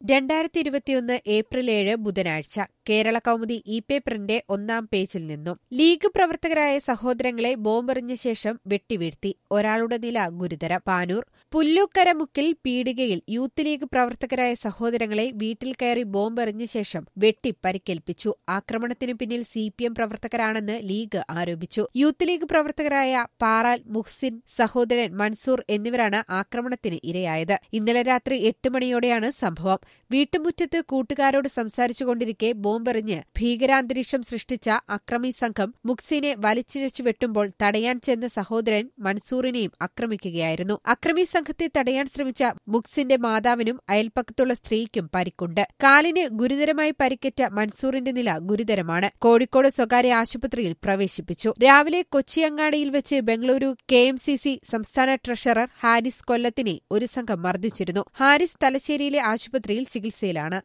രണ്ടായിരത്തി ഇരുപത്തിയൊന്ന് ഏപ്രിൽ ഏഴ് ബുധനാഴ്ച കേരള കൗമുദി ഇ പേപ്പറിന്റെ ഒന്നാം പേജിൽ നിന്നും ലീഗ് പ്രവർത്തകരായ സഹോദരങ്ങളെ ബോംബെറിഞ്ഞ ശേഷം വെട്ടിവീഴ്ത്തി ഒരാളുടെ നില ഗുരുതരം പാനൂർ പുല്ലൂക്കരമുക്കിൽ പീടികയിൽ യൂത്ത് ലീഗ് പ്രവർത്തകരായ സഹോദരങ്ങളെ വീട്ടിൽ കയറി ബോംബെറിഞ്ഞ ശേഷം വെട്ടി പരിക്കേൽപ്പിച്ചു ആക്രമണത്തിനു പിന്നിൽ സി പി എം പ്രവർത്തകരാണെന്ന് ലീഗ് ആരോപിച്ചു യൂത്ത് ലീഗ് പ്രവർത്തകരായ പാറാൽ മുഹ്സിൻ സഹോദരൻ മൻസൂർ എന്നിവരാണ് ആക്രമണത്തിന് ഇരയായത് ഇന്നലെ രാത്രി എട്ട് മണിയോടെയാണ് സംഭവം വീട്ടുമുറ്റത്ത് കൂട്ടുകാരോട് സംസാരിച്ചുകൊണ്ടിരിക്കെ ബോംബെറിഞ്ഞ് ഭീകരാന്തരീക്ഷം സൃഷ്ടിച്ച അക്രമി സംഘം മുക്സിനെ വലിച്ചിഴച്ചു വെട്ടുമ്പോൾ തടയാൻ ചെന്ന സഹോദരൻ മൻസൂറിനെയും ആക്രമിക്കുകയായിരുന്നു അക്രമി സംഘത്തെ തടയാൻ ശ്രമിച്ച മുക്സിന്റെ മാതാവിനും അയൽപ്പക്കത്തുള്ള സ്ത്രീക്കും പരിക്കുണ്ട് കാലിന് ഗുരുതരമായി പരിക്കേറ്റ മൻസൂറിന്റെ നില ഗുരുതരമാണ് കോഴിക്കോട് സ്വകാര്യ ആശുപത്രിയിൽ പ്രവേശിപ്പിച്ചു രാവിലെ കൊച്ചിയങ്ങാടിയിൽ വെച്ച് Bengaluru K M C C സംസ്ഥാന ട്രഷറർ ഹാരിസ് കൊല്ലത്തിനെ ഒരു സംഘം മർദ്ദിച്ചിരുന്നു ഹാരിസ് തലശ്ശേരിയിലെ ആശുപത്രിയിൽ ചികിത്സയിലാണ്